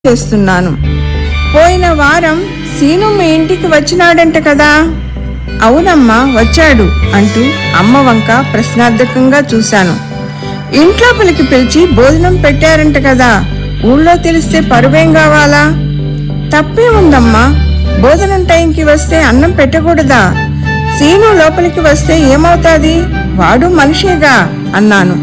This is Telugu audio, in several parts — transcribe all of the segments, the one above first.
చేస్తున్నాను పోయిన వారం సీను మీ ఇంటికి వచ్చినాడంట కదా అవునమ్మా వచ్చాడు అంటూ అమ్మ వంక ప్రశ్నార్థకంగా చూశాను ఇంట్లోపలికి పిలిచి భోజనం పెట్టారంట కదా ఊళ్ళో తెలిస్తే పరువేం కావాలా తప్పేముందమ్మా భోజనం టైంకి వస్తే అన్నం పెట్టకూడదా సీను లోపలికి వస్తే ఏమవుతాది వాడు మనిషేగా అన్నాను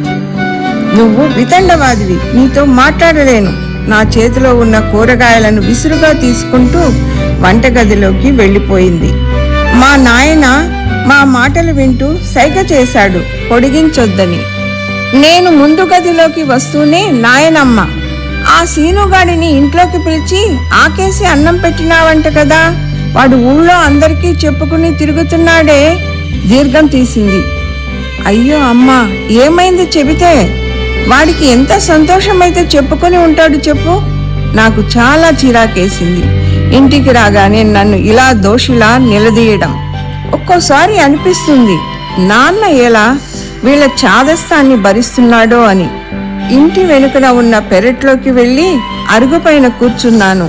నువ్వు వితండవాదివి నీతో మాట్లాడలేను నా చేతిలో ఉన్న కూరగాయలను విసురుగా తీసుకుంటూ వంటగదిలోకి వెళ్ళిపోయింది మా నాయన మా మాటలు వింటూ సైగ చేశాడు పొడిగించొద్దని నేను ముందు గదిలోకి వస్తూనే నాయనమ్మ ఆ సీనుగాడిని ఇంట్లోకి పిలిచి ఆకేసి అన్నం పెట్టినావంట కదా వాడు ఊళ్ళో అందరికీ చెప్పుకుని తిరుగుతున్నాడే దీర్ఘం తీసింది అయ్యో అమ్మా ఏమైంది చెబితే వాడికి ఎంత సంతోషమైతే చెప్పుకొని ఉంటాడు చెప్పు నాకు చాలా చిరాకేసింది ఇంటికి రాగానే నన్ను ఇలా దోషిలా నిలదీయడం ఒక్కోసారి అనిపిస్తుంది నాన్న ఎలా వీళ్ళ చాదస్తాన్ని భరిస్తున్నాడో అని ఇంటి వెనుకన ఉన్న పెరట్లోకి వెళ్ళి అరుగుపైన కూర్చున్నాను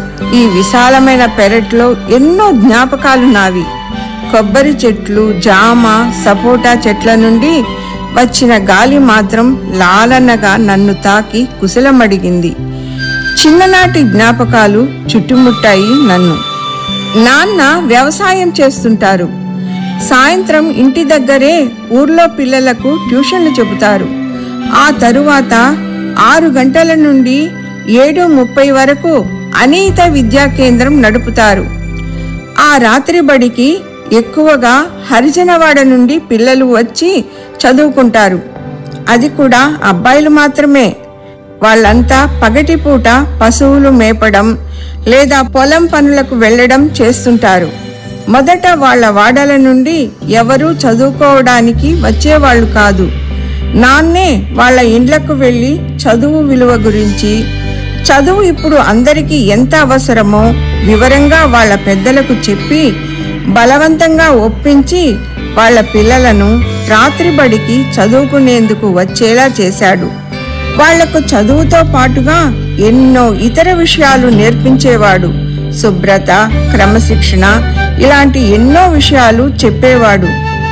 ఈ విశాలమైన పెరట్లో ఎన్నో జ్ఞాపకాలు నావి కొబ్బరి చెట్లు జామ సపోటా చెట్ల నుండి వచ్చిన గాలి మాత్రం లాలనగా నన్ను తాకి కుశలమడిగింది చిన్ననాటి జ్ఞాపకాలు చుట్టుముట్టాయి నన్ను నాన్న వ్యవసాయం చేస్తుంటారు సాయంత్రం ఇంటి దగ్గరే ఊర్లో పిల్లలకు ట్యూషన్లు చెబుతారు ఆ తరువాత ఆరు గంటల నుండి ఏడు ముప్పై వరకు అనీత విద్యా కేంద్రం నడుపుతారు ఆ రాత్రి బడికి ఎక్కువగా హరిజనవాడ నుండి పిల్లలు వచ్చి చదువుకుంటారు అది కూడా అబ్బాయిలు మాత్రమే వాళ్ళంతా పగటిపూట పశువులు మేపడం లేదా పొలం పనులకు వెళ్ళడం చేస్తుంటారు మొదట వాళ్ళ వాడల నుండి ఎవరూ చదువుకోవడానికి వచ్చేవాళ్ళు కాదు నాన్నే వాళ్ళ ఇండ్లకు వెళ్ళి చదువు విలువ గురించి చదువు ఇప్పుడు అందరికీ ఎంత అవసరమో వివరంగా వాళ్ళ పెద్దలకు చెప్పి బలవంతంగా ఒప్పించి వాళ్ళ పిల్లలను రాత్రి బడికి చదువుకునేందుకు వచ్చేలా చేశాడు వాళ్లకు చదువుతో పాటుగా ఎన్నో ఇతర విషయాలు నేర్పించేవాడు శుభ్రత క్రమశిక్షణ ఇలాంటి ఎన్నో విషయాలు చెప్పేవాడు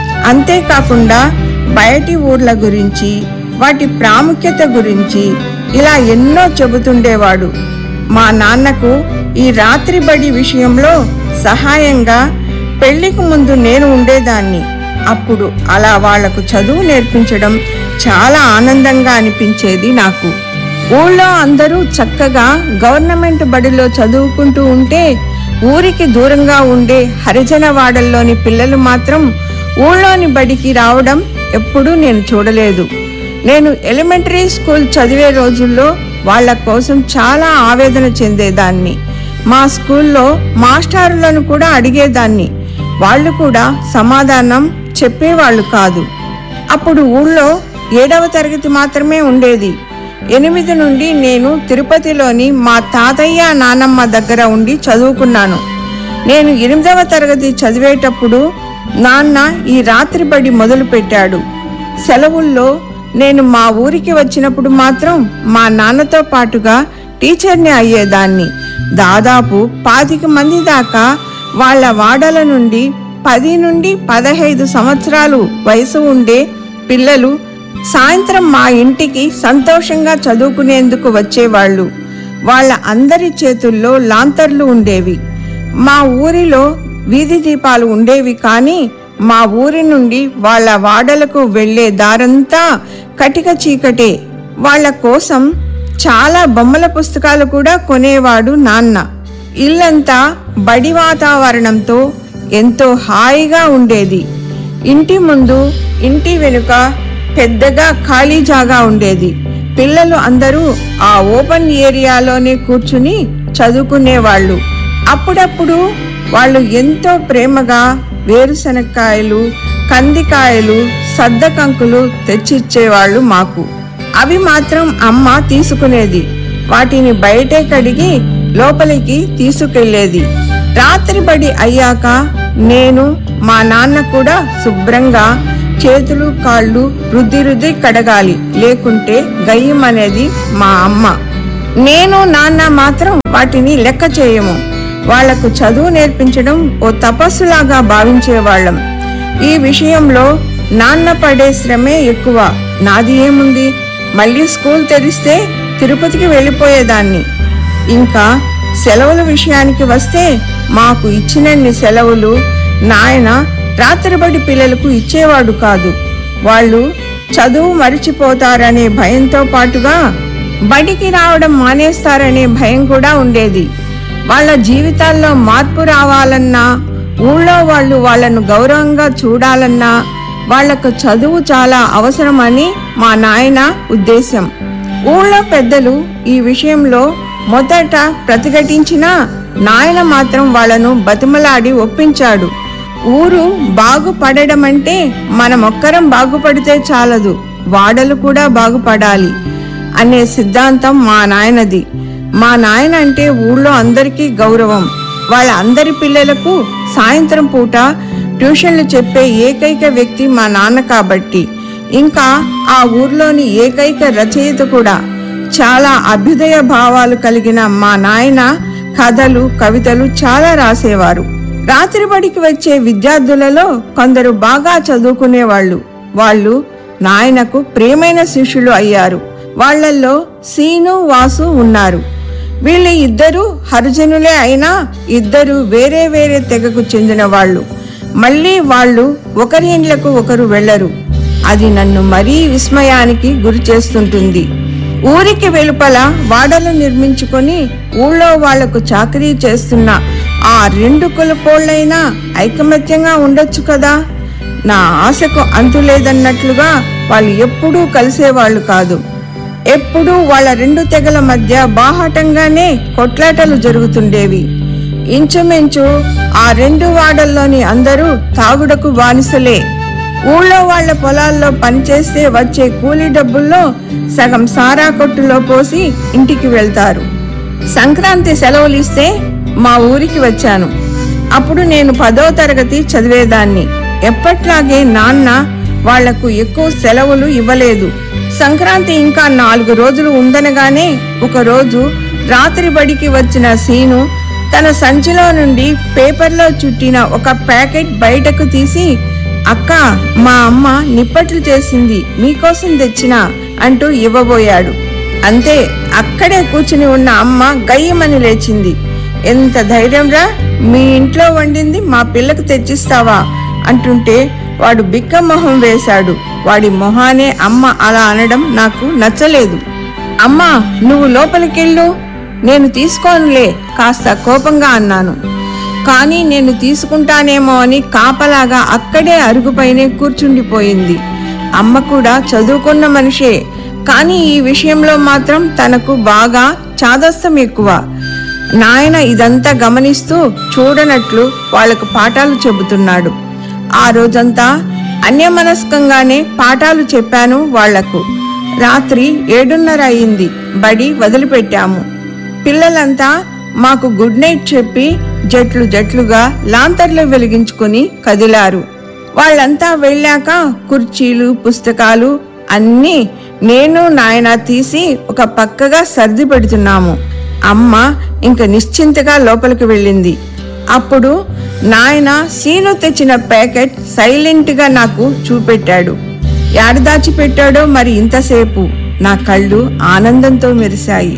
అంతేకాకుండా బయటి ఊర్ల గురించి వాటి ప్రాముఖ్యత గురించి ఇలా ఎన్నో చెబుతుండేవాడు మా నాన్నకు ఈ రాత్రి బడి విషయంలో సహాయంగా పెళ్లికి ముందు నేను ఉండేదాన్ని అప్పుడు అలా వాళ్లకు చదువు నేర్పించడం చాలా ఆనందంగా అనిపించేది నాకు ఊళ్ళో అందరూ చక్కగా గవర్నమెంట్ బడిలో చదువుకుంటూ ఉంటే ఊరికి దూరంగా ఉండే హరిజన వాడల్లోని పిల్లలు మాత్రం ఊళ్ళోని బడికి రావడం ఎప్పుడూ నేను చూడలేదు నేను ఎలిమెంటరీ స్కూల్ చదివే రోజుల్లో వాళ్ళ కోసం చాలా ఆవేదన చెందేదాన్ని మా స్కూల్లో మాస్టారులను కూడా అడిగేదాన్ని వాళ్ళు కూడా సమాధానం చెప్పేవాళ్ళు కాదు అప్పుడు ఊళ్ళో ఏడవ తరగతి మాత్రమే ఉండేది ఎనిమిది నుండి నేను తిరుపతిలోని మా తాతయ్య నానమ్మ దగ్గర ఉండి చదువుకున్నాను నేను ఎనిమిదవ తరగతి చదివేటప్పుడు నాన్న ఈ రాత్రి బడి మొదలు పెట్టాడు సెలవుల్లో నేను మా ఊరికి వచ్చినప్పుడు మాత్రం మా నాన్నతో పాటుగా టీచర్ని అయ్యేదాన్ని దాదాపు పాతిక మంది దాకా వాళ్ళ వాడల నుండి పది నుండి పదహైదు సంవత్సరాలు వయసు ఉండే పిల్లలు సాయంత్రం మా ఇంటికి సంతోషంగా చదువుకునేందుకు వచ్చేవాళ్ళు వాళ్ళ అందరి చేతుల్లో లాంతర్లు ఉండేవి మా ఊరిలో వీధి దీపాలు ఉండేవి కానీ మా ఊరి నుండి వాళ్ళ వాడలకు వెళ్ళే దారంతా కటిక చీకటే వాళ్ళ కోసం చాలా బొమ్మల పుస్తకాలు కూడా కొనేవాడు నాన్న ఇల్లంతా బడి వాతావరణంతో ఎంతో హాయిగా ఉండేది ఇంటి ముందు ఇంటి వెనుక పెద్దగా ఖాళీ జాగా ఉండేది పిల్లలు అందరూ ఆ ఓపెన్ ఏరియాలోనే కూర్చుని చదువుకునేవాళ్ళు అప్పుడప్పుడు వాళ్ళు ఎంతో ప్రేమగా వేరుశనక్కాయలు కందికాయలు సద్దకంకులు తెచ్చిచ్చేవాళ్ళు మాకు అవి మాత్రం అమ్మ తీసుకునేది వాటిని బయటే కడిగి లోపలికి తీసుకెళ్లేది రాత్రి బడి అయ్యాక నేను మా నాన్న కూడా శుభ్రంగా చేతులు కాళ్ళు రుద్ది రుద్ది కడగాలి లేకుంటే గయ్యం అనేది మా అమ్మ నేను నాన్న మాత్రం వాటిని లెక్క చేయము వాళ్లకు చదువు నేర్పించడం ఓ తపస్సులాగా భావించేవాళ్ళం ఈ విషయంలో నాన్న పడే శ్రమే ఎక్కువ నాది ఏముంది మళ్ళీ స్కూల్ తెరిస్తే తిరుపతికి వెళ్ళిపోయేదాన్ని ఇంకా సెలవుల విషయానికి వస్తే మాకు ఇచ్చినన్ని సెలవులు నాయన రాత్రిబడి పిల్లలకు ఇచ్చేవాడు కాదు వాళ్ళు చదువు మరిచిపోతారనే భయంతో పాటుగా బడికి రావడం మానేస్తారనే భయం కూడా ఉండేది వాళ్ళ జీవితాల్లో మార్పు రావాలన్నా ఊళ్ళో వాళ్ళు వాళ్ళను గౌరవంగా చూడాలన్నా వాళ్లకు చదువు చాలా అవసరమని మా నాయన ఉద్దేశం ఊళ్ళో పెద్దలు ఈ విషయంలో మొదట ప్రతిఘటించినా నాయన మాత్రం వాళ్ళను బతిమలాడి ఒప్పించాడు ఊరు బాగుపడడం అంటే మనమొక్కరం బాగుపడితే చాలదు వాడలు కూడా బాగుపడాలి అనే సిద్ధాంతం మా నాయనది మా నాయన అంటే ఊళ్ళో అందరికీ గౌరవం వాళ్ళ అందరి పిల్లలకు సాయంత్రం పూట ట్యూషన్లు చెప్పే ఏకైక వ్యక్తి మా నాన్న కాబట్టి ఇంకా ఆ ఊర్లోని ఏకైక రచయిత కూడా చాలా అభ్యుదయ భావాలు కలిగిన మా నాయన కథలు కవితలు చాలా రాసేవారు రాత్రి బడికి వచ్చే విద్యార్థులలో కొందరు బాగా చదువుకునేవాళ్ళు వాళ్ళు నాయనకు ప్రియమైన శిష్యులు అయ్యారు వాళ్ళల్లో సీను వాసు ఉన్నారు వీళ్ళు ఇద్దరు హరిజనులే అయినా ఇద్దరు వేరే వేరే తెగకు చెందిన వాళ్ళు మళ్ళీ వాళ్ళు ఒకరి ఇండ్లకు ఒకరు వెళ్ళరు అది నన్ను మరీ విస్మయానికి గురి చేస్తుంటుంది ఊరికి వెలుపల వాడలు నిర్మించుకొని ఊళ్ళో వాళ్లకు చాకరీ చేస్తున్న ఆ రెండు కులపోళ్ళైనా ఐకమత్యంగా ఉండొచ్చు కదా నా ఆశకు అంతు లేదన్నట్లుగా వాళ్ళు ఎప్పుడూ కలిసేవాళ్ళు కాదు ఎప్పుడూ వాళ్ళ రెండు తెగల మధ్య బాహాటంగానే కొట్లాటలు జరుగుతుండేవి ఇంచుమించు ఆ రెండు వాడల్లోని అందరూ తాగుడకు బానిసలే ఊళ్ళో వాళ్ళ పొలాల్లో పనిచేస్తే వచ్చే కూలీ డబ్బుల్లో సగం సారా కొట్టులో పోసి ఇంటికి వెళ్తారు సంక్రాంతి సెలవులు ఇస్తే మా ఊరికి వచ్చాను అప్పుడు నేను పదో తరగతి చదివేదాన్ని ఎప్పట్లాగే నాన్న వాళ్లకు ఎక్కువ సెలవులు ఇవ్వలేదు సంక్రాంతి ఇంకా నాలుగు రోజులు ఉందనగానే ఒక రోజు రాత్రి బడికి వచ్చిన సీను తన సంచిలో నుండి పేపర్లో చుట్టిన ఒక ప్యాకెట్ బయటకు తీసి అక్క మా అమ్మ నిప్పట్లు చేసింది మీకోసం తెచ్చిన అంటూ ఇవ్వబోయాడు అంతే అక్కడే కూర్చుని ఉన్న అమ్మ గయ్యమని లేచింది ఎంత ధైర్యంరా మీ ఇంట్లో వండింది మా పిల్లకు తెచ్చిస్తావా అంటుంటే వాడు బిక్క మొహం వేశాడు వాడి మొహానే అమ్మ అలా అనడం నాకు నచ్చలేదు అమ్మా నువ్వు లోపలికెళ్ళు నేను తీసుకోనులే కాస్త కోపంగా అన్నాను కానీ నేను తీసుకుంటానేమో అని కాపలాగా అక్కడే అరుగుపైనే కూర్చుండిపోయింది అమ్మ కూడా చదువుకున్న మనిషే కానీ ఈ విషయంలో మాత్రం తనకు బాగా చాదస్తం ఎక్కువ నాయన ఇదంతా గమనిస్తూ చూడనట్లు వాళ్లకు పాఠాలు చెబుతున్నాడు ఆ రోజంతా అన్యమనస్కంగానే పాఠాలు చెప్పాను వాళ్లకు రాత్రి ఏడున్నర అయింది బడి వదిలిపెట్టాము పిల్లలంతా మాకు గుడ్ నైట్ చెప్పి జట్లు జట్లుగా లాంతర్లు వెలిగించుకుని కదిలారు వాళ్ళంతా వెళ్ళాక కుర్చీలు పుస్తకాలు అన్నీ నేను నాయన తీసి ఒక పక్కగా సర్ది పెడుతున్నాము అమ్మ ఇంక నిశ్చింతగా లోపలికి వెళ్ళింది అప్పుడు నాయన సీను తెచ్చిన ప్యాకెట్ సైలెంట్ గా నాకు చూపెట్టాడు యాడ దాచిపెట్టాడో మరి ఇంతసేపు నా కళ్ళు ఆనందంతో మెరిశాయి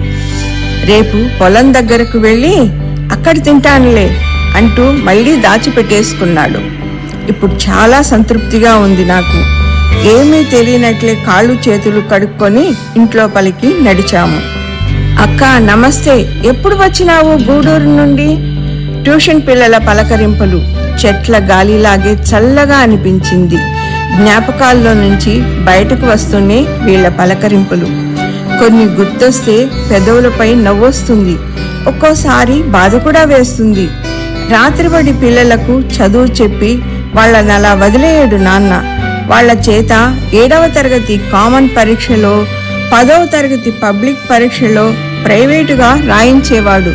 రేపు పొలం దగ్గరకు వెళ్ళి అక్కడ తింటానులే అంటూ మళ్ళీ దాచిపెట్టేసుకున్నాడు ఇప్పుడు చాలా సంతృప్తిగా ఉంది నాకు ఏమీ తెలియనట్లే కాళ్ళు చేతులు కడుక్కొని ఇంట్లో పలికి నడిచాము అక్క నమస్తే ఎప్పుడు వచ్చినావు గూడూరు నుండి ట్యూషన్ పిల్లల పలకరింపులు చెట్ల గాలిలాగే చల్లగా అనిపించింది జ్ఞాపకాల్లో నుంచి బయటకు వస్తూనే వీళ్ళ పలకరింపులు కొన్ని గుర్తొస్తే పెదవులపై నవ్వొస్తుంది ఒక్కోసారి బాధ కూడా వేస్తుంది రాత్రిబడి పిల్లలకు చదువు చెప్పి వాళ్ళని అలా వదిలేయడు నాన్న వాళ్ళ చేత ఏడవ తరగతి కామన్ పరీక్షలో పదవ తరగతి పబ్లిక్ పరీక్షలో ప్రైవేటుగా రాయించేవాడు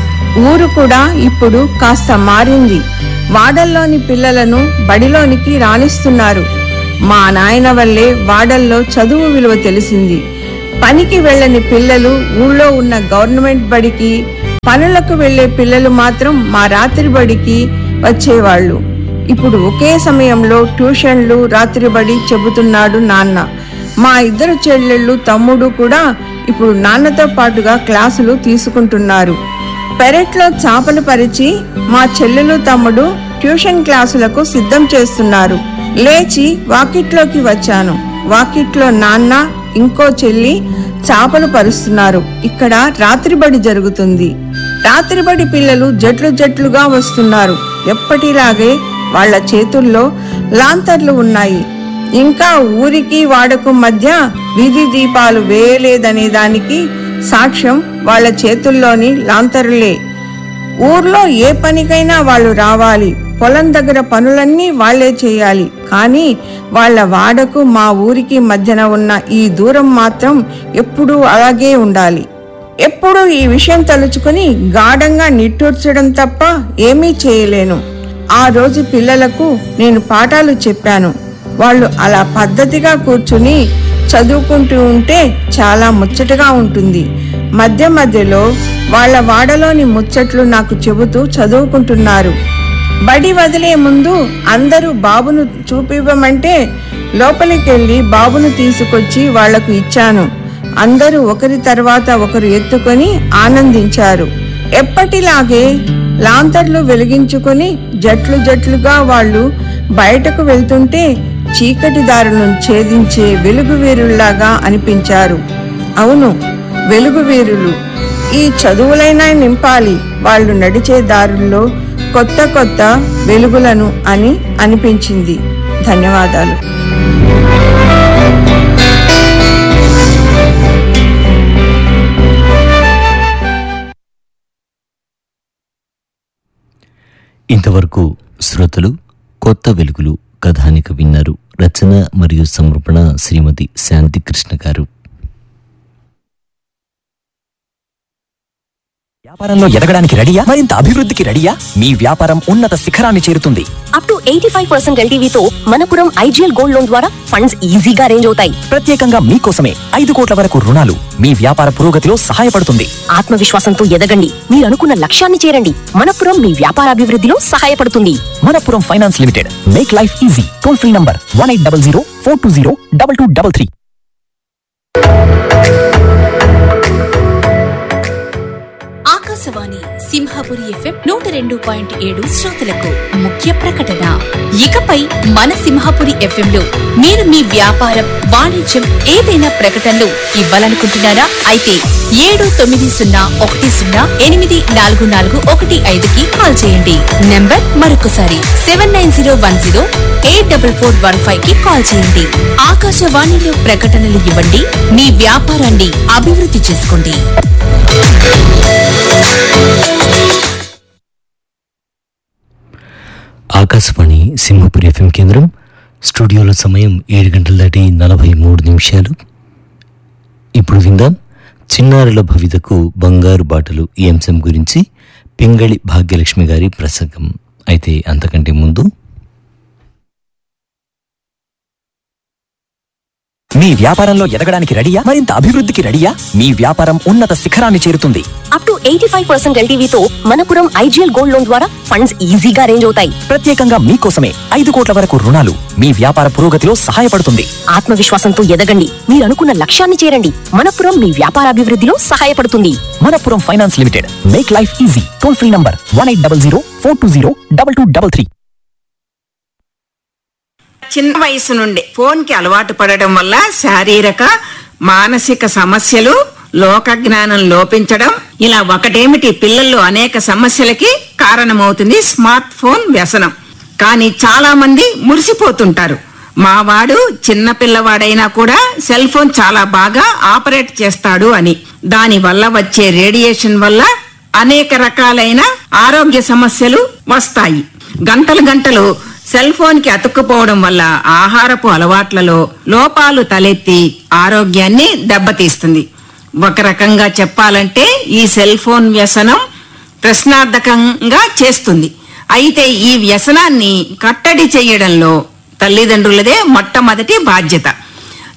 ఊరు కూడా ఇప్పుడు కాస్త మారింది వాడల్లోని పిల్లలను బడిలోనికి రాణిస్తున్నారు మా నాయన వల్లే వాడల్లో చదువు విలువ తెలిసింది పనికి వెళ్ళని పిల్లలు ఊళ్ళో ఉన్న గవర్నమెంట్ బడికి పనులకు వెళ్లే పిల్లలు మాత్రం మా రాత్రి బడికి వచ్చేవాళ్ళు ఇప్పుడు ఒకే సమయంలో ట్యూషన్లు రాత్రి బడి చెబుతున్నాడు నాన్న మా ఇద్దరు చెల్లెళ్ళు తమ్ముడు కూడా ఇప్పుడు నాన్నతో పాటుగా క్లాసులు తీసుకుంటున్నారు పెరట్లో చాపలు పరిచి మా చెల్లెలు తమ్ముడు ట్యూషన్ క్లాసులకు సిద్ధం చేస్తున్నారు లేచి వాకిట్లోకి వచ్చాను వాకిట్లో నాన్న ఇంకో చెల్లి చాపలు పరుస్తున్నారు ఇక్కడ రాత్రిబడి జరుగుతుంది రాత్రిబడి పిల్లలు జట్లు జట్లుగా వస్తున్నారు ఎప్పటిలాగే వాళ్ళ చేతుల్లో లాంతర్లు ఉన్నాయి ఇంకా ఊరికి వాడకు మధ్య వీధి దీపాలు వేయలేదనే దానికి సాక్ష్యం వాళ్ళ చేతుల్లోని లాంతరులే ఊర్లో ఏ పనికైనా వాళ్ళు రావాలి పొలం దగ్గర పనులన్నీ వాళ్ళే చేయాలి కానీ వాళ్ళ వాడకు మా ఊరికి మధ్యన ఉన్న ఈ దూరం మాత్రం ఎప్పుడూ అలాగే ఉండాలి ఎప్పుడూ ఈ విషయం తలుచుకుని గాఢంగా నిట్టూర్చడం తప్ప ఏమీ చేయలేను ఆ రోజు పిల్లలకు నేను పాఠాలు చెప్పాను వాళ్ళు అలా పద్ధతిగా కూర్చుని చదువుకుంటూ ఉంటే చాలా ముచ్చటగా ఉంటుంది మధ్య మధ్యలో వాళ్ళ వాడలోని ముచ్చట్లు నాకు చెబుతూ చదువుకుంటున్నారు బడి వదిలే ముందు అందరూ బాబును చూపివ్వమంటే లోపలికెళ్ళి బాబును తీసుకొచ్చి వాళ్లకు ఇచ్చాను అందరూ ఒకరి తర్వాత ఒకరు ఎత్తుకొని ఆనందించారు ఎప్పటిలాగే లాంతర్లు వెలిగించుకొని జట్లు జట్లుగా వాళ్ళు బయటకు వెళ్తుంటే చీకటి దారులను ఛేదించే వెలుగు వీరుల్లాగా అనిపించారు అవును వెలుగు వీరులు ఈ చదువులైనా నింపాలి వాళ్ళు నడిచే దారుల్లో కొత్త కొత్త వెలుగులను అని అనిపించింది ధన్యవాదాలు ఇంతవరకు శ్రోతలు కొత్త వెలుగులు కథానిక విన్నారు రచన మరియు సమర్పణ శ్రీమతి శాంతి కృష్ణ గారు వ్యాపారంలో ఎదగడానికి రెడీయా మరింత అభివృద్ధికి రెడీయా మీ వ్యాపారం ఉన్నత శిఖరాన్ని చేరుతుంది up to eighty five percent ఎల్టీవీతో మనపురం ఐజీఎల్ గోల్డ్ లోన్ ద్వారా ఫండ్స్ ఈజీగా అరేంజ్ అవుతాయి ప్రత్యేకంగా మీకోసమే ఐదు కోట్ల వరకు రుణాలు మీ వ్యాపార పురోగతిలో సహాయపడుతుంది ఆత్మవిశ్వాసంతో ఎదగండి మీరు అనుకున్న లక్ష్యాన్ని చేరండి మనపురం మీ వ్యాపారాభివృద్ధిలో సహాయపడుతుంది Manappuram finance limited make life easy toll free number one eight double zero four two zero double two double three Akashvani Simhapuri FM నూట రెండు పాయింట్ ఏడు శ్రోతలకు ముఖ్య ప్రకటన ఇకపై మన సింహపురి ఎఫ్ఎం లో మీరు మీ వ్యాపారం వాణిజ్యం ఏదైనా ప్రకటనలు ఇవ్వాలనుకుంటున్నారా అయితే ఏడు తొమ్మిది సున్నా ఒకటి సున్నా ఎనిమిది నాలుగు నాలుగు ఒకటి ఐదుకి కాల్ చేయండి నంబర్ మరొకసారి seven nine zero one zero eight double four one five కి కాల్ చేయండి ఆకాశవాణిలో ప్రకటనలు ఇవ్వండి మీ వ్యాపారాన్ని అభివృద్ధి చేసుకోండి ఆకాశవాణి సింహపురి ఎఫ్ఎం కేంద్రం స్టూడియోలో సమయం ఏడు గంటల దాటి నలభై మూడు నిమిషాలు ఇప్పుడు విందాం చిన్నారుల భవితకు బంగారు బాటలు ఈ అంశం గురించి పింగళి భాగ్యలక్ష్మి గారి ప్రసంగం అయితే అంతకంటే ముందు మీ వ్యాపారంలో ఎదగడానికి రెడీయా మరింత అభివృద్ధికి రెడీయా మీ వ్యాపారం ఉన్నత శిఖరాన్ని చేరుతుంది up to eighty five percent ఎల్టీవీతో మనపురం ఐజీఎల్ గోల్డ్ లోన్ ద్వారా ఫండ్స్ ఈజీగా అరేంజ్ అవుతాయి ప్రత్యేకంగా మీకోసమే ఐదు కోట్ల వరకు రుణాలు మీ వ్యాపార పురోగతిలో సహాయపడుతుంది ఆత్మవిశ్వాసంతో ఎదగండి మీరు అనుకున్న లక్ష్యాన్ని చేరండి మనపురం మీ వ్యాపారాభివృద్ధిలో సహాయపడుతుంది Manappuram finance limited make life easy toll free number one eight double zero four two zero double two double three చిన్న వయసు నుండి ఫోన్ కి అలవాటు పడడం వల్ల శారీరక మానసిక సమస్యలు లోక జ్ఞానం లోపించడం ఇలా ఒకటేమిటి పిల్లల్లో అనేక సమస్యలకి కారణమవుతుంది స్మార్ట్ ఫోన్ వ్యసనం కానీ చాలా మంది మురిసిపోతుంటారు మావాడు చిన్న పిల్లవాడైనా కూడా సెల్ ఫోన్ చాలా బాగా ఆపరేట్ చేస్తాడు అని దాని వల్ల వచ్చే రేడియేషన్ వల్ల అనేక రకాలైన ఆరోగ్య సమస్యలు వస్తాయి గంటలు గంటలు సెల్ ఫోన్ కి అతుక్కుపోవడం వల్ల ఆహారపు అలవాట్లలో లోపాలు తలెత్తి ఆరోగ్యాన్ని దెబ్బతీస్తుంది ఒక రకంగా చెప్పాలంటే ఈ సెల్ ఫోన్ వ్యసనం ప్రశ్నార్థకంగా చేస్తుంది అయితే ఈ వ్యసనాన్ని కట్టడి చేయడంలో తల్లిదండ్రులదే మొట్టమొదటి బాధ్యత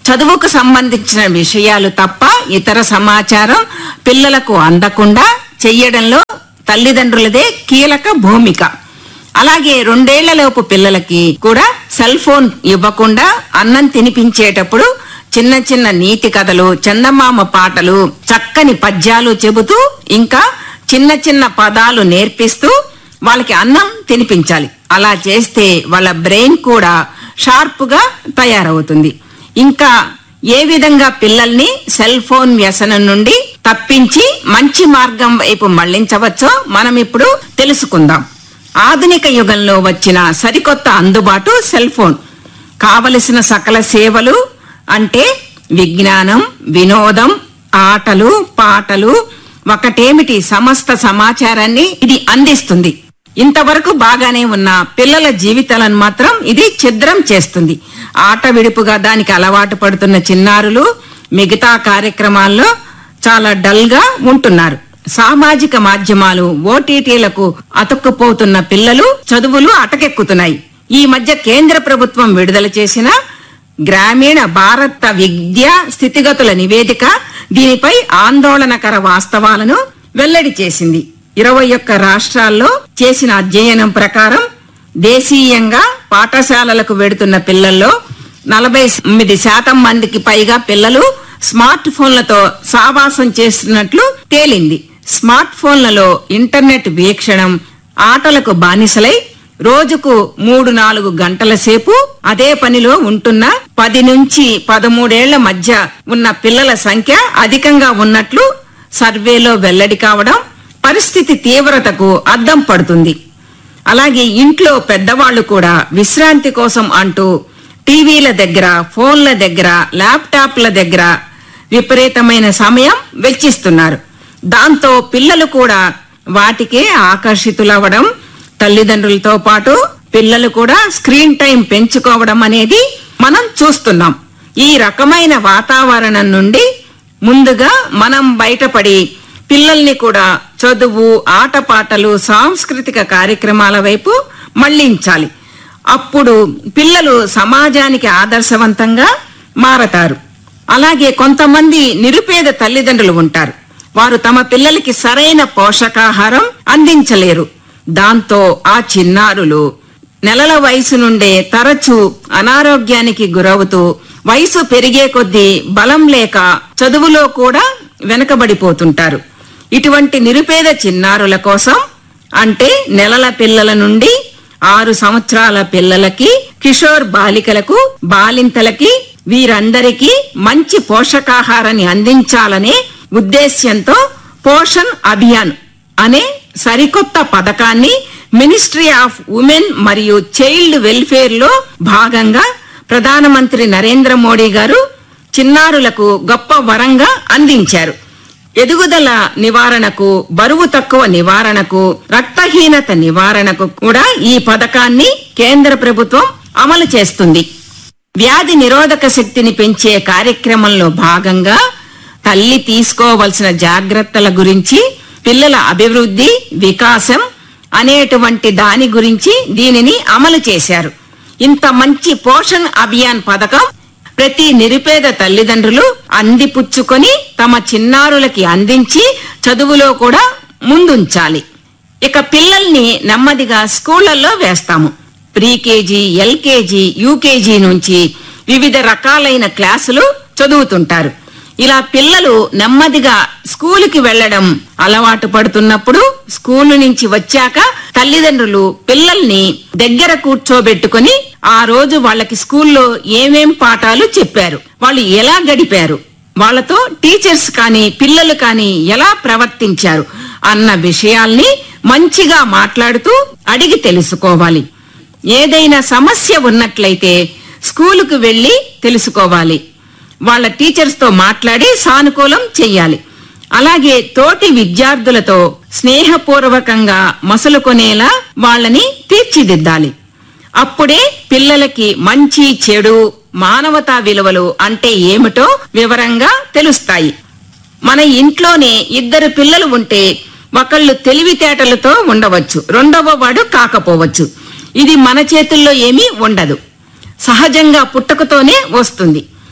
చదువుకు సంబంధించిన విషయాలు తప్ప ఇతర సమాచారం పిల్లలకు అందకుండా చెయ్యడంలో తల్లిదండ్రులదే కీలక భూమిక అలాగే రెండేళ్లలోపు పిల్లలకి కూడా సెల్ ఫోన్ ఇవ్వకుండా అన్నం తినిపించేటప్పుడు చిన్న చిన్న నీతి కథలు చందమామ పాటలు చక్కని పద్యాలు చెబుతూ ఇంకా చిన్న చిన్న పదాలు నేర్పిస్తూ వాళ్ళకి అన్నం తినిపించాలి అలా చేస్తే వాళ్ళ బ్రెయిన్ కూడా షార్ప్ గా తయారవుతుంది ఇంకా ఏ విధంగా పిల్లల్ని సెల్ ఫోన్ వ్యసనం నుండి తప్పించి మంచి మార్గం వైపు మళ్లించవచ్చో మనం ఇప్పుడు తెలుసుకుందాం ఆధునిక యుగంలో వచ్చిన సరికొత్త అందుబాటు సెల్ ఫోన్ కావలసిన సకల సేవలు అంటే విజ్ఞానం వినోదం ఆటలు పాటలు ఒకటేమిటి సమస్త సమాచారాన్ని ఇది అందిస్తుంది ఇంతవరకు బాగానే ఉన్న పిల్లల జీవితాలను మాత్రం ఇది ఛిద్రం చేస్తుంది ఆట విడుపుగా దానికి అలవాటు పడుతున్న చిన్నారులు మిగతా కార్యక్రమాల్లో చాలా డల్ గా ఉంటున్నారు సామాజిక మాధ్యమాలు ఓటీటీలకు అతుక్కుపోతున్న పిల్లలు చదువులు అటకెక్కుతున్నాయి ఈ మధ్య కేంద్ర ప్రభుత్వం విడుదల చేసిన గ్రామీణ భారత విద్యా స్థితిగతుల నివేదిక దీనిపై ఆందోళనకర వాస్తవాలను వెల్లడి చేసింది ఇరవై ఒక్క రాష్ట్రాల్లో చేసిన అధ్యయనం ప్రకారం దేశీయంగా పాఠశాలలకు వెడుతున్న పిల్లల్లో నలభై తొమ్మిది శాతం మందికి పైగా పిల్లలు స్మార్ట్ ఫోన్లతో సావాసం చేస్తున్నట్లు తేలింది స్మార్ట్ ఫోన్లలో ఇంటర్నెట్ వీక్షణం ఆటలకు బానిసలై రోజుకు మూడు నాలుగు గంటల సేపు అదే పనిలో ఉంటున్న పది నుంచి పదమూడేళ్ల మధ్య ఉన్న పిల్లల సంఖ్య అధికంగా ఉన్నట్లు సర్వేలో వెల్లడి కావడం పరిస్థితి తీవ్రతకు అద్దం పడుతుంది అలాగే ఇంట్లో పెద్దవాళ్లు కూడా విశ్రాంతి కోసం అంటూ టీవీల దగ్గర ఫోన్ల దగ్గర ల్యాప్టాప్ల దగ్గర విపరీతమైన సమయం వెచ్చిస్తున్నారు దాంతో పిల్లలు కూడా వాటికే ఆకర్షితులవ్వడం తల్లిదండ్రులతో పాటు పిల్లలు కూడా స్క్రీన్ టైం పెంచుకోవడం అనేది మనం చూస్తున్నాం ఈ రకమైన వాతావరణం నుండి ముందుగా మనం బయటపడి పిల్లల్ని కూడా చదువు ఆటపాటలు సాంస్కృతిక కార్యక్రమాల వైపు మళ్లించాలి అప్పుడు పిల్లలు సమాజానికి ఆదర్శవంతంగా మారతారు అలాగే కొంతమంది నిరుపేద తల్లిదండ్రులు ఉంటారు వారు తమ పిల్లలకి సరైన పోషకాహారం అందించలేరు దాంతో ఆ చిన్నారులు నెలల వయసు నుండే తరచూ అనారోగ్యానికి గురవుతూ వయసు పెరిగే కొద్దీ బలం లేక చదువులో కూడా వెనకబడిపోతుంటారు ఇటువంటి నిరుపేద చిన్నారుల కోసం అంటే నెలల పిల్లల నుండి ఆరు సంవత్సరాల పిల్లలకి కిషోర్ బాలికలకు బాలింతలకి వీరందరికీ మంచి పోషకాహారాన్ని అందించాలనే ఉద్దేశ్యంతో పోషణ్ అభియాన్ అనే సరికొత్త పథకాన్ని మినిస్ట్రీ ఆఫ్ ఉమెన్ మరియు చైల్డ్ వెల్ఫేర్ లో భాగంగా ప్రధానమంత్రి నరేంద్ర మోడీ గారు చిన్నారులకు గొప్ప వరంగా అందించారు ఎదుగుదల నివారణకు బరువు తక్కువ నివారణకు రక్తహీనత నివారణకు కూడా ఈ పథకాన్ని కేంద్ర ప్రభుత్వం అమలు చేస్తుంది వ్యాధి నిరోధక శక్తిని పెంచే కార్యక్రమంలో భాగంగా తల్లి తీసుకోవలసిన జాగ్రత్తల గురించి పిల్లల అభివృద్ధి వికాసం అనేటువంటి దాని గురించి దీనిని అమలు చేశారు ఇంత మంచి పోషణ్ అభియాన్ పథకం ప్రతి నిరుపేద తల్లిదండ్రులు అందిపుచ్చుకొని తమ చిన్నారులకి అందించి చదువులో కూడా ముందుంచాలి ఇక పిల్లల్ని నెమ్మదిగా స్కూళ్లలో వేస్తాము ప్రీకేజీ ఎల్కేజీ యూకేజీ నుంచి వివిధ రకాలైన క్లాసులు చదువుతుంటారు ఇలా పిల్లలు నెమ్మదిగా స్కూలుకి వెళ్లడం అలవాటు పడుతున్నప్పుడు స్కూలు నుంచి వచ్చాక తల్లిదండ్రులు పిల్లల్ని దగ్గర కూర్చోబెట్టుకుని ఆ రోజు వాళ్ళకి స్కూల్లో ఏమేం పాఠాలు చెప్పారు వాళ్ళు ఎలా గడిపారు వాళ్ళతో టీచర్స్ కానీ పిల్లలు కానీ ఎలా ప్రవర్తించారు అన్న విషయాల్ని మంచిగా మాట్లాడుతూ అడిగి తెలుసుకోవాలి ఏదైనా సమస్య ఉన్నట్లయితే స్కూలుకు వెళ్లి తెలుసుకోవాలి వాళ్ళ టీచర్స్ తో మాట్లాడి సానుకూలం చెయ్యాలి అలాగే తోటి విద్యార్థులతో స్నేహపూర్వకంగా మసలుకొనేలా వాళ్ళని తీర్చిదిద్దాలి అప్పుడే పిల్లలకి మంచి చెడు మానవతా విలువలు అంటే ఏమిటో వివరంగా తెలుస్తాయి మన ఇంట్లోనే ఇద్దరు పిల్లలు ఉంటే ఒకళ్ళు తెలివితేటలతో ఉండవచ్చు రెండవ వాడు కాకపోవచ్చు ఇది మన చేతుల్లో ఏమీ ఉండదు సహజంగా పుట్టుకతోనే వస్తుంది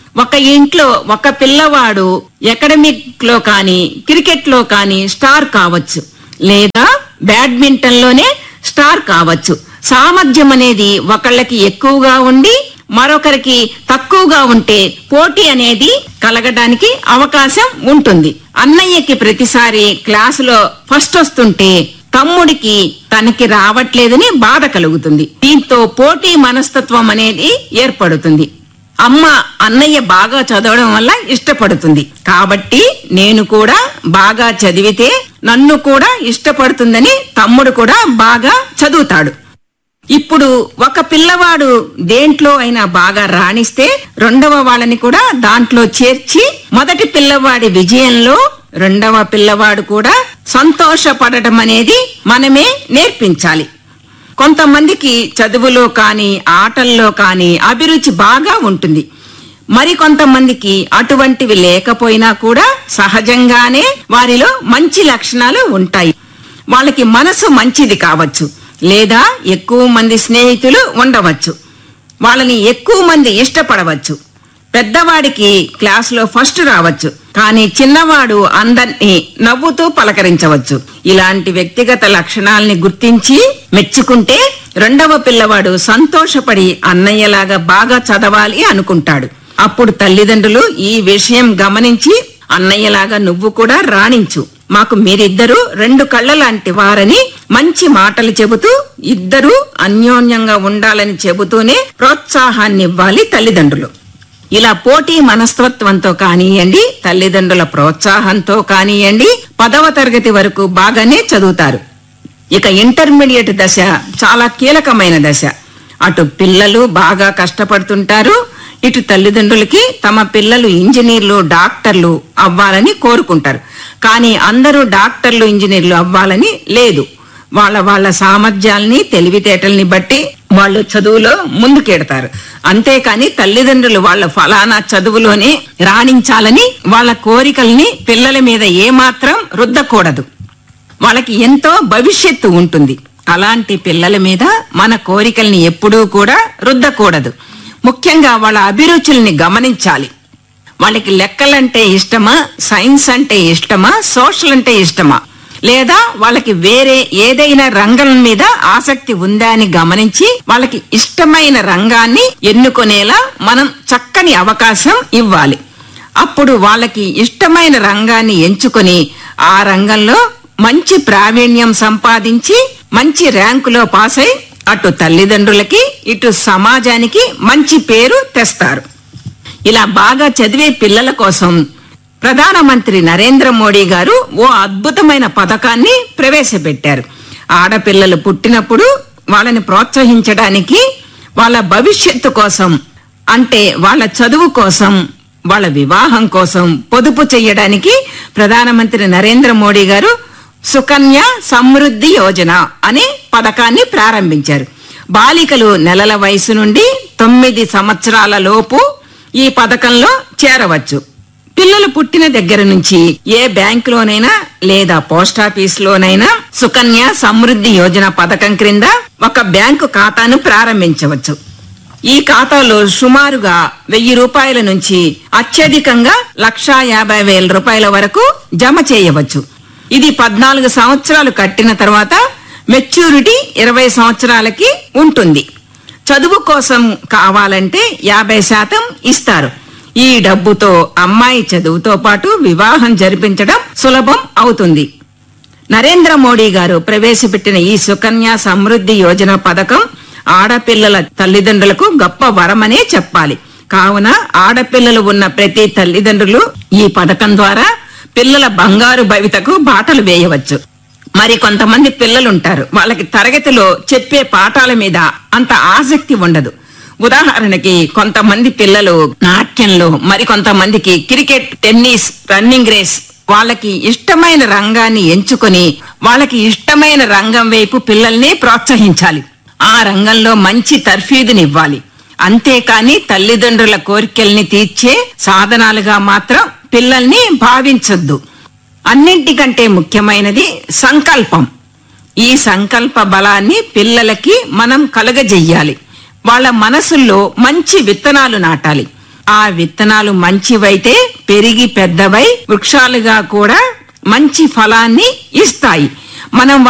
ఒక ఇంట్లో ఒక పిల్లవాడు ఎకడమిక్ లో కానీ క్రికెట్ లో కానీ స్టార్ కావచ్చు లేదా బ్యాడ్మింటన్ లోనే స్టార్ కావచ్చు సామర్థ్యం అనేది ఒకళ్ళకి ఎక్కువగా ఉండి మరొకరికి తక్కువగా ఉంటే పోటీ అనేది కలగడానికి అవకాశం ఉంటుంది అన్నయ్యకి ప్రతిసారి క్లాసులో ఫస్ట్ వస్తుంటే తమ్ముడికి తనకి రావట్లేదని బాధ కలుగుతుంది దీంతో పోటీ మనస్తత్వం అనేది ఏర్పడుతుంది అమ్మ అన్నయ్య బాగా చదవడం వల్ల ఇష్టపడుతుంది కాబట్టి నేను కూడా బాగా చదివితే నన్ను కూడా ఇష్టపడుతుందని తమ్ముడు కూడా బాగా చదువుతాడు ఇప్పుడు ఒక పిల్లవాడు దేంట్లో అయినా బాగా రాణిస్తే రెండవ వాళ్ళని కూడా దాంట్లో చేర్చి మొదటి పిల్లవాడి విజయంలో రెండవ పిల్లవాడు కూడా సంతోషపడటం అనేది మనమే నేర్పించాలి కొంతమందికి చదువులో కానీ ఆటల్లో కానీ అభిరుచి బాగా ఉంటుంది మరి కొంతమందికి అటువంటివి లేకపోయినా కూడా సహజంగానే వారిలో మంచి లక్షణాలు ఉంటాయి వాళ్ళకి మనసు మంచిది కావచ్చు లేదా ఎక్కువ మంది స్నేహితులు ఉండవచ్చు వాళ్ళని ఎక్కువ మంది ఇష్టపడవచ్చు పెద్దవాడికి క్లాసులో ఫస్ట్ రావచ్చు కానీ చిన్నవాడు అందరినీ నవ్వుతూ పలకరించవచ్చు ఇలాంటి వ్యక్తిగత లక్షణాల్ని గుర్తించి మెచ్చుకుంటే రెండవ పిల్లవాడు సంతోషపడి అన్నయ్యలాగా బాగా చదవాలి అనుకుంటాడు అప్పుడు తల్లిదండ్రులు ఈ విషయం గమనించి అన్నయ్యలాగా నువ్వు కూడా రాణించు మాకు మీరిద్దరూ రెండు కళ్ళ లాంటి వారని మంచి మాటలు చెబుతూ ఇద్దరూ అన్యోన్యంగా ఉండాలని చెబుతూనే ప్రోత్సాహాన్ని ఇవ్వాలి తల్లిదండ్రులు ఇలా పోటీ మనస్తత్వంతో కానియండి తల్లిదండ్రుల ప్రోత్సాహంతో కానియండి పదవ తరగతి వరకు బాగానే చదువుతారు ఇక ఇంటర్మీడియట్ దశ చాలా కీలకమైన దశ అటు పిల్లలు బాగా కష్టపడుతుంటారు ఇటు తల్లిదండ్రులకి తమ పిల్లలు ఇంజనీర్లు డాక్టర్లు అవ్వాలని కోరుకుంటారు కానీ అందరూ డాక్టర్లు ఇంజనీర్లు అవ్వాలని లేదు వాళ్ళ వాళ్ళ సామర్థ్యాల్ని తెలివితేటల్ని బట్టి వాళ్ళు చదువులో ముందుకెడతారు అంతేకాని తల్లిదండ్రులు వాళ్ళ ఫలానా చదువులోనే రాణించాలని వాళ్ళ కోరికల్ని పిల్లల మీద ఏమాత్రం రుద్దకూడదు వాళ్ళకి ఎంతో భవిష్యత్తు ఉంటుంది అలాంటి పిల్లల మీద మన కోరికల్ని ఎప్పుడూ కూడా రుద్దకూడదు ముఖ్యంగా వాళ్ళ అభిరుచుల్ని గమనించాలి వాళ్ళకి లెక్కలంటే ఇష్టమా సైన్స్ అంటే ఇష్టమా సోషల్ అంటే ఇష్టమా లేదా వాళ్ళకి వేరే ఏదైనా రంగం మీద ఆసక్తి ఉందా అని గమనించి వాళ్ళకి ఇష్టమైన రంగాన్ని ఎన్నుకునేలా మనం చక్కని అవకాశం ఇవ్వాలి అప్పుడు వాళ్ళకి ఇష్టమైన రంగాన్ని ఎంచుకొని ఆ రంగంలో మంచి ప్రావీణ్యం సంపాదించి మంచి ర్యాంకులో పాస్ అయి అటు తల్లిదండ్రులకి ఇటు సమాజానికి మంచి పేరు తెస్తారు ఇలా బాగా చదివే పిల్లల కోసం ప్రధానమంత్రి నరేంద్ర మోడీ గారు ఓ అద్భుతమైన పథకాన్ని ప్రవేశపెట్టారు ఆడపిల్లలు పుట్టినప్పుడు వాళ్ళని ప్రోత్సహించడానికి వాళ్ళ భవిష్యత్తు కోసం అంటే వాళ్ళ చదువు కోసం వాళ్ళ వివాహం కోసం పొదుపు చేయడానికి ప్రధానమంత్రి నరేంద్ర మోడీ గారు సుకన్య సమృద్ధి యోజన అనే పథకాన్ని ప్రారంభించారు బాలికలు నెలల వయసు నుండి తొమ్మిది సంవత్సరాల లోపు ఈ పథకంలో చేరవచ్చు పిల్లలు పుట్టిన దగ్గర నుంచి ఏ బ్యాంకులోనైనా లేదా పోస్టాఫీస్ లోనైనా సుకన్య సమృద్ధి యోజన పథకం క్రింద ఒక బ్యాంకు ఖాతాను ప్రారంభించవచ్చు ఈ ఖాతాలో సుమారుగా వెయ్యి రూపాయల నుంచి అత్యధికంగా లక్షా యాభై వేల రూపాయల వరకు జమ చేయవచ్చు ఇది పద్నాలుగు సంవత్సరాలు కట్టిన తర్వాత మెచ్యూరిటీ ఇరవై సంవత్సరాలకి ఉంటుంది చదువు కోసం కావాలంటే యాభై శాతం ఇస్తారు ఈ డబ్బుతో అమ్మాయి చదువుతో పాటు వివాహం జరిపించడం సులభం అవుతుంది నరేంద్ర మోడీ గారు ప్రవేశపెట్టిన ఈ సుకన్య సమృద్ధి యోజన పథకం ఆడపిల్లల తల్లిదండ్రులకు గొప్ప వరమనే చెప్పాలి కావున ఆడపిల్లలు ఉన్న ప్రతి తల్లిదండ్రులు ఈ పథకం ద్వారా పిల్లల బంగారు భవితకు బాటలు వేయవచ్చు మరి కొంతమంది పిల్లలుంటారు వాళ్ళకి తరగతిలో చెప్పే పాఠాల మీద అంత ఆసక్తి ఉండదు ఉదాహరణకి కొంతమంది పిల్లలు నాట్యంలో మరి కొంతమందికి క్రికెట్ టెన్నిస్ రన్నింగ్ రేస్ వాళ్ళకి ఇష్టమైన రంగాన్ని ఎంచుకొని వాళ్ళకి ఇష్టమైన రంగం వైపు పిల్లల్ని ప్రోత్సహించాలి ఆ రంగంలో మంచి తర్ఫీదునివ్వాలి అంతేకాని తల్లిదండ్రుల కోరికల్ని తీర్చే సాధనాలుగా మాత్రం పిల్లల్ని భావించొద్దు అన్నింటికంటే ముఖ్యమైనది సంకల్పం ఈ సంకల్ప బలాన్ని పిల్లలకి మనం కలగజెయ్యాలి వాళ్ళ మనసుల్లో మంచి విత్తనాలు నాటాలి ఆ విత్తనాలు మంచివైతే పెరిగి పెద్దవై వృక్షాలుగా కూడా మంచి ఫలాన్ని ఇస్తాయి మనం